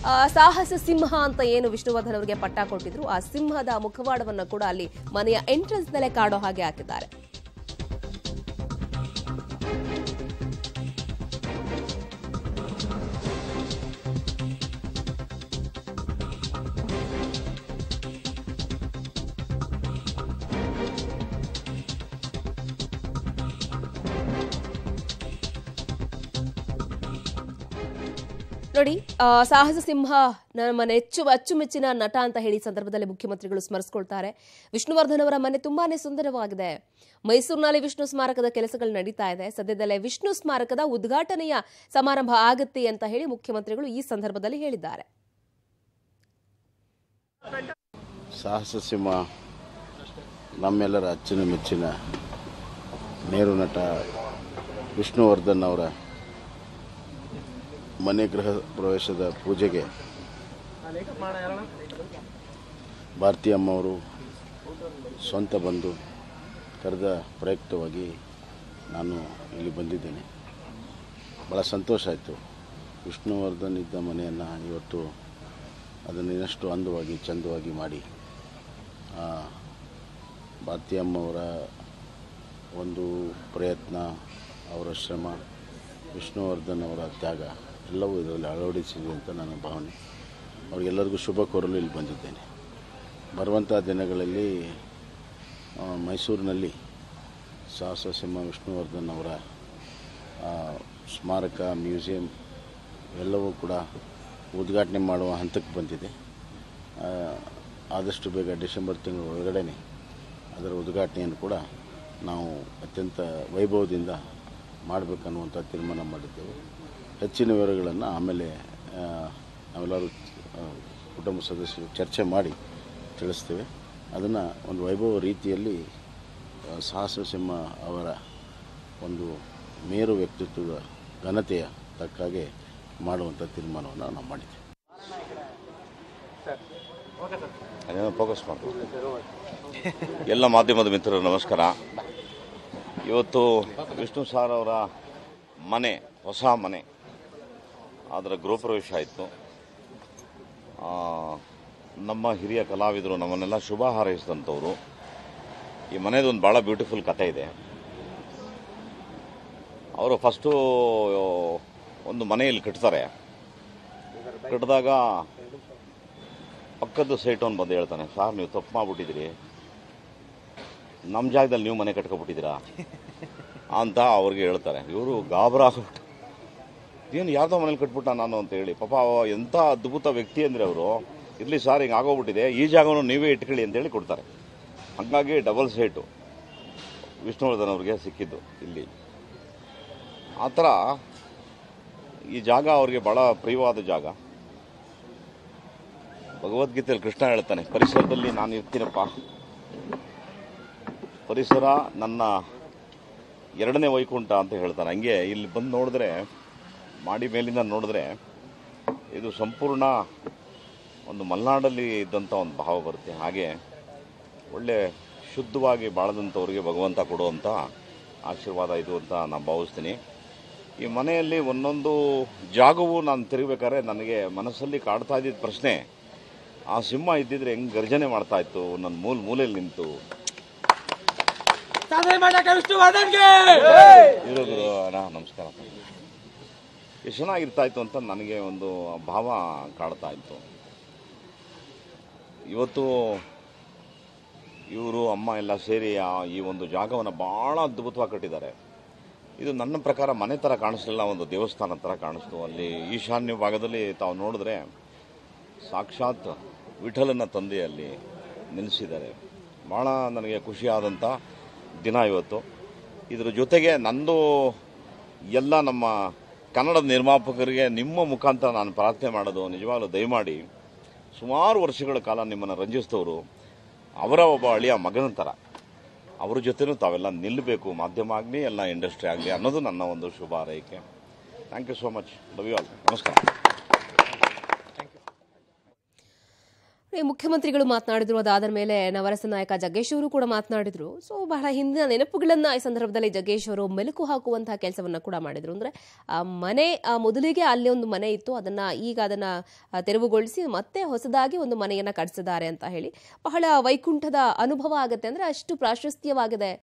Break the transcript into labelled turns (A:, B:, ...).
A: ಆ, ಸಾಹಸ ಸಿಂಹ ಅಂತ ಏನು ವಿಷ್ಣುವರ್ಧನ್ ಅವರಿಗೆ ಪಟ್ಟ ಕೊಟ್ಟಿದ್ರು ಆ ಸಿಂಹದ ಮುಖವಾಡವನ್ನ ಕೂಡ ಅಲ್ಲಿ ಮನೆಯ ಎಂಟ್ರೆನ್ಸ್ ನಲ್ಲೇ ಕಾಡೋ ಹಾಗೆ ಹಾಕಿದ್ದಾರೆ ನೋಡಿ ಆ, ಸಾಹಸ ಸಿಂಹ ನಮ್ಮ ನೆಚ್ಚು ಅಚ್ಚುಮೆಚ್ಚಿನ ನಟ ಅಂತ ಹೇಳಿ ಈ ಸಂದರ್ಭದಲ್ಲಿ ಮುಖ್ಯಮಂತ್ರಿಗಳು ಸ್ಮರಿಸ್ಕೊಳ್ತಾರೆ ವಿಷ್ಣುವರ್ಧನ್ ಅವರ ಮನೆ ತುಂಬಾನೇ ಸುಂದರವಾಗಿದೆ ಮೈಸೂರಿನಲ್ಲಿ ವಿಷ್ಣು ಸ್ಮಾರಕದ ಕೆಲಸಗಳು ನಡೀತಾ ಇದೆ ಸದ್ಯದಲ್ಲೇ ವಿಷ್ಣು ಸ್ಮಾರಕದ ಉದ್ಘಾಟನೆಯ ಸಮಾರಂಭ ಆಗುತ್ತೆ ಅಂತ ಹೇಳಿ ಮುಖ್ಯಮಂತ್ರಿಗಳು ಈ ಸಂದರ್ಭದಲ್ಲಿ ಹೇಳಿದ್ದಾರೆ
B: ಸಾಹಸ ಸಿಂಹ ನಮ್ಮೆಲ್ಲರ ಅಚ್ಚಿನ ಮೆಚ್ಚಿನ ನೇರು ನಟ ವಿಷ್ಣುವರ್ಧನ್ ಅವರ ಮನೆ ಗೃಹ ಪ್ರವೇಶದ ಪೂಜೆಗೆ ಭಾರತಿ ಅಮ್ಮವರು ಸ್ವಂತ ಬಂದು ಕರೆದ ಪ್ರಯುಕ್ತವಾಗಿ ನಾನು ಇಲ್ಲಿ ಬಂದಿದ್ದೇನೆ ಭಾಳ ಸಂತೋಷ ಆಯಿತು ವಿಷ್ಣುವರ್ಧನ್ ಇದ್ದ ಮನೆಯನ್ನು ಇವತ್ತು ಅದನ್ನು ಇನ್ನಷ್ಟು ಅಂದವಾಗಿ ಚಂದವಾಗಿ ಮಾಡಿ ಆ, ಭಾರತಿ ಅಮ್ಮವರ ಒಂದು ಪ್ರಯತ್ನ ಅವರ ಶ್ರಮ ವಿಷ್ಣುವರ್ಧನ್ ಅವರ ತ್ಯಾಗ ಎಲ್ಲವೂ ಇದರಲ್ಲಿ ಅಳವಡಿಸಿದೆ ಅಂತ ನನ್ನ ಭಾವನೆ ಅವರಿಗೆಲ್ಲರಿಗೂ ಶುಭ ಕೋರಲು ಇಲ್ಲಿ ಬಂದಿದ್ದೇನೆ ಬರುವಂಥ ದಿನಗಳಲ್ಲಿ ಆ, ಮೈಸೂರಿನಲ್ಲಿ ಸಾಹಸ ಸಿಂಹ ವಿಷ್ಣುವರ್ಧನ್ ಅವರ ಆ, ಸ್ಮಾರಕ ಮ್ಯೂಸಿಯಂ ಎಲ್ಲವೂ ಕೂಡ ಉದ್ಘಾಟನೆ ಮಾಡುವ ಹಂತಕ್ಕೆ ಬಂದಿದೆ ಆ, ಆದಷ್ಟು ಬೇಗ ಡಿಸೆಂಬರ್ ತಿಂಗಳ ಒಳಗಡೆನೆ ಅದರ ಉದ್ಘಾಟನೆಯನ್ನು ಕೂಡ ನಾವು ಅತ್ಯಂತ ವೈಭವದಿಂದ ಮಾಡಬೇಕನ್ನುವಂಥ ತೀರ್ಮಾನ ಮಾಡಿದ್ದೆವು ಹೆಚ್ಚಿನ ವಿವರಗಳನ್ನು ಆಮೇಲೆ ಆ, ನಾವೆಲ್ಲರೂ ಆ, ಕುಟುಂಬ ಸದಸ್ಯರು ಚರ್ಚೆ ಮಾಡಿ ತಿಳಿಸ್ತೇವೆ ಅದನ್ನು ಒಂದು ವೈಭವ ರೀತಿಯಲ್ಲಿ ಆ, ಸಾಹಸ ಸಿಂಹ ಅವರ ಒಂದು ಮೇರು ವ್ಯಕ್ತಿತ್ವದ ಘನತೆಯ ತಕ್ಕಾಗೆ ಮಾಡುವಂಥ ತೀರ್ಮಾನವನ್ನು ನಾವು ಮಾಡಿದ್ದೇವೆ
C: ಅದೇನೋ ಫೋಕಸ್ ಮಾಡ್ಬೋದು ಎಲ್ಲ ಮಾಧ್ಯಮದ ಮಿತ್ರರು ನಮಸ್ಕಾರ ಇವತ್ತು ವಿಷ್ಣು ಸಾರ್ ಅವರ ಮನೆ ಹೊಸ ಮನೆ ಅದರ ಗೃಹಪ್ರವೇಶ ಆಯಿತು ನಮ್ಮ ಹಿರಿಯ ಕಲಾವಿದರು ನಮ್ಮನ್ನೆಲ್ಲ ಶುಭ ಹಾರೈಸಿದಂಥವ್ರು ಈ ಮನೆದು ಒಂದು ಭಾಳ ಬ್ಯೂಟಿಫುಲ್ ಕತೆ ಇದೆ ಅವರು ಫಸ್ಟು ಒಂದು ಮನೆಯಲ್ಲಿ ಕಟ್ತಾರೆ ಕಟ್ಟಿದಾಗ ಪಕ್ಕದ ಸೈಟವನು ಬಂದು ಹೇಳ್ತಾನೆ ಸರ್ ನೀವು ತಪ್ಪು ಮಾಡ್ಬಿಟ್ಟಿದ್ದೀರಿ ನಮ್ಮ ಜಾಗದಲ್ಲಿ ನೀವು ಮನೆ ಕಟ್ಕೊಬಿಟ್ಟಿದ್ದೀರಾ ಅಂತ ಅವ್ರಿಗೆ ಹೇಳ್ತಾರೆ ಇವರು ಗಾಬರ ಆಗ್ಬಿಟ್ಟು ಏನು ಯಾರ್ದೋ ಮನೇಲಿ ಕಟ್ಬಿಟ್ಟ ನಾನು ಅಂತ ಹೇಳಿ ಪಾಪ ಅವ ಎಂಥ ಅದ್ಭುತ ವ್ಯಕ್ತಿ ಅಂದರೆ ಅವರು ಇರಲಿ ಸರ್ ಹಿಂಗೆ ಆಗೋಗ್ಬಿಟ್ಟಿದೆ ಈ ಜಾಗವನ್ನು ನೀವೇ ಇಟ್ಕೊಳ್ಳಿ ಅಂತೇಳಿ ಕೊಡ್ತಾರೆ ಹಾಗಾಗಿ ಡಬಲ್ ಸೈಟು ವಿಷ್ಣುವರ್ಧನ್ ಅವ್ರಿಗೆ ಸಿಕ್ಕಿದ್ದು ಇಲ್ಲಿ ಆ ಥರ ಈ ಜಾಗ ಅವ್ರಿಗೆ ಭಾಳ ಪ್ರಿಯವಾದ ಜಾಗ ಭಗವದ್ಗೀತೆಯಲ್ಲಿ ಕೃಷ್ಣ ಹೇಳ್ತಾನೆ ಪರಿಸರದಲ್ಲಿ ನಾನು ಇರ್ತೀನಪ್ಪ ಪರಿಸರ ನನ್ನ ಎರಡನೇ ವೈಕುಂಠ ಅಂತ ಹೇಳ್ತಾನೆ ಹಂಗೆ ಇಲ್ಲಿ ಬಂದು ನೋಡಿದ್ರೆ ಮಾಡಿ ಮೇಲಿಂದ ನೋಡಿದ್ರೆ ಇದು ಸಂಪೂರ್ಣ ಒಂದು ಮಲೆನಾಡಲ್ಲಿ ಇದ್ದಂಥ ಒಂದು ಭಾವ ಬರುತ್ತೆ ಹಾಗೆ ಒಳ್ಳೆ ಶುದ್ಧವಾಗಿ ಬಾಳದಂಥವ್ರಿಗೆ ಭಗವಂತ ಕೊಡುವಂಥ ಆಶೀರ್ವಾದ ಇದು ಅಂತ ನಾನು ಭಾವಿಸ್ತೀನಿ ಈ ಮನೆಯಲ್ಲಿ ಒಂದೊಂದು ಜಾಗವು ನಾನು ತಿರುಗಬೇಕಾದ್ರೆ ನನಗೆ ಮನಸ್ಸಲ್ಲಿ ಕಾಡ್ತಾ ಇದ್ದಿದ್ದ ಪ್ರಶ್ನೆ ಆ ಸಿಂಹ ಇದ್ದಿದ್ರೆ ಹೆಂಗ್ ಗರ್ಜನೆ ಮಾಡ್ತಾ ಇತ್ತು ನನ್ನ ಮೂಲ ಮೂಲೆಯಲ್ಲಿ ನಿಂತು
D: ಸಾಧನೆ ಮಾಡಕ ವಿಷ್ಣುವರ್ಧನ್ಗೆ
C: ಇರೋ ಗುರು ಅಣ್ಣ ನಮಸ್ಕಾರ ಎಷ್ಟು ಚೆನ್ನಾಗಿರ್ತಾ ಇತ್ತು ಅಂತ ನನಗೆ ಒಂದು ಭಾವ ಕಾಡ್ತಾ ಇತ್ತು ಇವತ್ತು ಇವರು ಅಮ್ಮ ಎಲ್ಲ ಸೇರಿ ಆ ಈ ಒಂದು ಜಾಗವನ್ನು ಭಾಳ ಅದ್ಭುತವಾಗಿ ಕಟ್ಟಿದ್ದಾರೆ ಇದು ನನ್ನ ಪ್ರಕಾರ ಮನೆ ಥರ ಕಾಣಿಸ್ಲಿಲ್ಲ ಒಂದು ದೇವಸ್ಥಾನ ಥರ ಕಾಣಿಸ್ತು ಅಲ್ಲಿ ಈಶಾನ್ಯ ಭಾಗದಲ್ಲಿ ತಾವು ನೋಡಿದ್ರೆ ಸಾಕ್ಷಾತ್ ವಿಠಲನ ತಂದೆ ಅಲ್ಲಿ ನಿಲ್ಲಿಸಿದ್ದಾರೆ ಭಾಳ ನನಗೆ ಖುಷಿಯಾದಂಥ ದಿನ ಇವತ್ತು ಇದ್ರ ಜೊತೆಗೆ ನಂದು ಎಲ್ಲ ನಮ್ಮ ಕನ್ನಡದ ನಿರ್ಮಾಪಕರಿಗೆ ನಿಮ್ಮ ಮುಖಾಂತರ ನಾನು ಪ್ರಾರ್ಥನೆ ಮಾಡೋದು ನಿಜವಾಗ್ಲೂ ದಯಮಾಡಿ ಸುಮಾರು ವರ್ಷಗಳ ಕಾಲ ನಿಮ್ಮನ್ನು ರಂಜಿಸಿದವರು ಅವರ ಒಬ್ಬ ಅಳಿಯ ಮಗನ ಥರ ಅವ್ರ ಜೊತೆನೂ ತಾವೆಲ್ಲ ನಿಲ್ಲಬೇಕು ಮಾಧ್ಯಮ ಆಗಲಿ ಎಲ್ಲ ಇಂಡಸ್ಟ್ರಿ ಆಗಲಿ ಅನ್ನೋದು ನನ್ನ ಒಂದು ಶುಭ ಹಾರೈಕೆ thank you so much love you all ನಮಸ್ಕಾರ
A: ಈ ಮುಖ್ಯಮಂತ್ರಿಗಳು ಮಾತನಾಡಿದ್ರು ಅದಾದ ಮೇಲೆ ನವರಸ ನಾಯಕ ಜಗ್ಗೇಶ್ ಅವರು ಕೂಡ ಮಾತನಾಡಿದ್ರು ಸೊ ಬಹಳ ಹಿಂದಿನ ನೆನಪುಗಳನ್ನ ಈ ಸಂದರ್ಭದಲ್ಲಿ ಜಗ್ಗೇಶ್ ಅವರು ಮೆಲುಕು ಹಾಕುವಂತಹ ಕೆಲಸವನ್ನ ಕೂಡ ಮಾಡಿದ್ರು ಅಂದ್ರೆ ಆ ಮನೆ ಆ ಮೊದಲಿಗೆ ಅಲ್ಲಿ ಒಂದು ಮನೆ ಇತ್ತು ಅದನ್ನ ಈಗ ಅದನ್ನ ಆ, ತೆರವುಗೊಳಿಸಿ ಮತ್ತೆ ಹೊಸದಾಗಿ ಒಂದು ಮನೆಯನ್ನ ಕಟ್ಟಿಸಿದ್ದಾರೆ ಅಂತ ಹೇಳಿ ಬಹಳ ವೈಕುಂಠದ ಅನುಭವ ಆಗುತ್ತೆ ಅಂದ್ರೆ ಅಷ್ಟು ಪ್ರಾಶಸ್ತ್ಯವಾಗಿದೆ